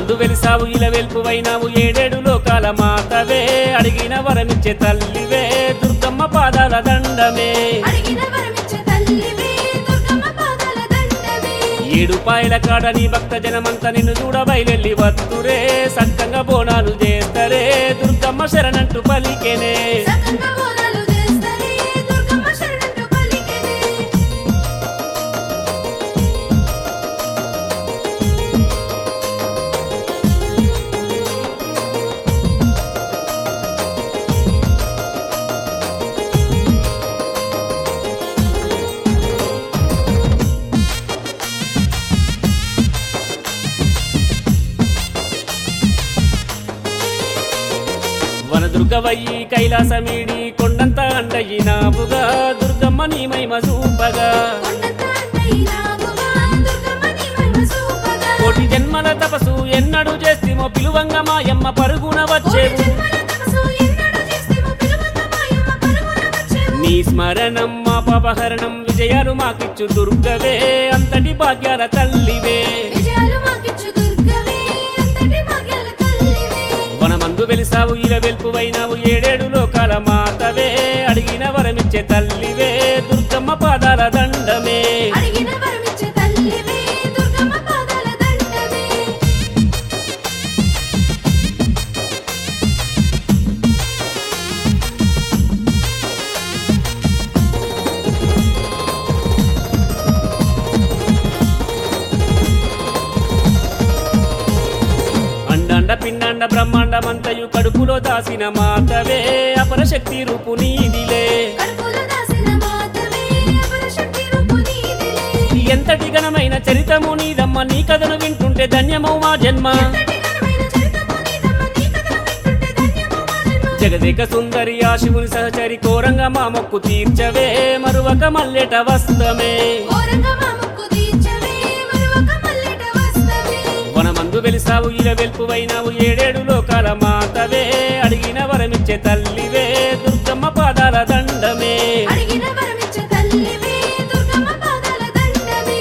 వనమందు వెలిసావు ఇల వెల్పువైనావు ఏడేడు లోకాల మాతవే అడిగిన వరమిచ్చే తల్లివే దుర్గమ్మ పాదాల దండమే అడిగిన వరమిచ్చే తల్లివే దుర్గమ్మ పాదాల దండవే ఏడు పాయల కాడ నీ భక్త జనమంతా నిన్ను చూడ బయలెల్లి వత్తురే సక్కంగా బోనాలు చేస్తరే దుర్గమ్మ శరణంటూ పలికెనే సకంగా బోనాలు చేస్తరే దుర్గమ్మ శరణంటూ పలికెనే వన దుర్గవయ్యి కైలాసమీడి కొండంత అండయినావుగా దుర్గమ్మ నీ మహిమ చూపగా కొండంత అన్నయ్యనావుగా దుర్గమ్మ నీ మహిమ చూపగా కోటి జన్మల తపసు ఎన్నడు చేస్తేమో పిలువంగ మాయమ్మ పరుగున కోటి వచ్చేవు జన్మల తపస్సు ఎన్నడూ చేస్తేమో పిలువంగ మాయమ్మ పరుగున వచ్చేవు. నీ స్మరణం మా పాపహరణం విజయాలు మాకిచ్చు దుర్గవే అంతటి భాగ్యాల తల్లివే విజయాలు మాకిచ్చు దుర్గవే అంతటి భాగ్యాల తల్లివే వనమందు వెలిసావు ఇల వెల్పువైనావు ఏడేడు లోకాల మాతవే అడిగిన వరమిచ్చే తల్లివే దుర్గమ్మ పాదాల దండమే అడిగిన వరమిచ్చే తల్లివే దుర్గమ్మ పాదాల దండవే అండాండ పిండాండ బ్రహ్మాండమంతయు కడుపులో దాసిన మాతవే అపరశక్తి రూపు నీదిలే కడుపులో దాసిన మాతవే అపరశక్తి రూపు నీదిలే. ఎంతటి ఘనమైన చరితము నీదమ్మ నీ కథను వింటుంటే ధన్యమౌ మా జన్మ ఎంతటి ఘనమైన చరితము నీదమ్మ, నీ కథను వింటుంటే ధన్యము మా జన్మ. జగదేక సుందరి ఆ శివుని సహచరి కోరంగా మా మొక్కు తీర్చవే మరువక మల్లెట వస్తమే ఘోరంగా మా ముక్కు తీర్చవే, మరొక మల్లెట వస్తవే. వనమందు వెలిసావు ఇల వెల్పువైనావు ఏడేడు లోకాల మాతవే అడిగిన వరమిచ్చే తల్లివే దుర్గమ్మ పాదాల దండమే అడిగిన వరమిచ్చే తల్లివే దుర్గమ్మ పాదాల దండవే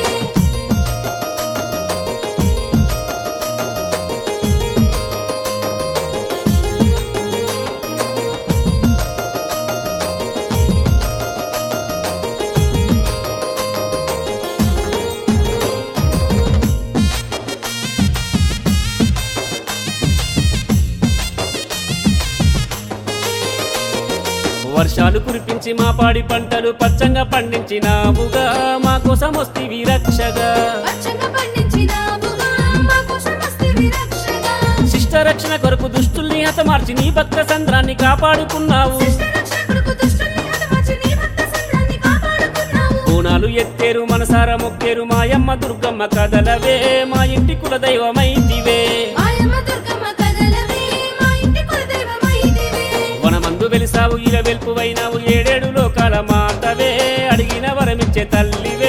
వర్షాలు కురిపించి మా పాడి పంటలు పచ్చంగా పండించినావుగా మా కోసం వస్తివి రక్షగా పచ్చగా పండించినావుగా, మా కోసం వస్తివి రక్షగా. శిష్ట రక్షణ కొరకు దుష్టుల్ని హతమార్చి నీ భక్త సంద్రాన్ని కాపాడుకున్నావు శిష్ట రక్షకుడుకు దుష్టుల్ని హతమార్చి నీ భక్త సంఘాన్ని కాపాడుకున్నావు. బోనాలు ఎత్తేరు మనసార మొక్కేరు మాయమ్మ దుర్గమ్మ కదలవే మా ఇంటి కుల దైవమైతివే మాయమ్మ దుర్గమ్మ కదలవే, మా ఇంటి కులదైవమైతివే. వనమందు వెలిసావు ఇల వెల్పువైనావు ఏడేడు లోకాల మాతవే అడిగిన వరమిచ్చే తల్లివే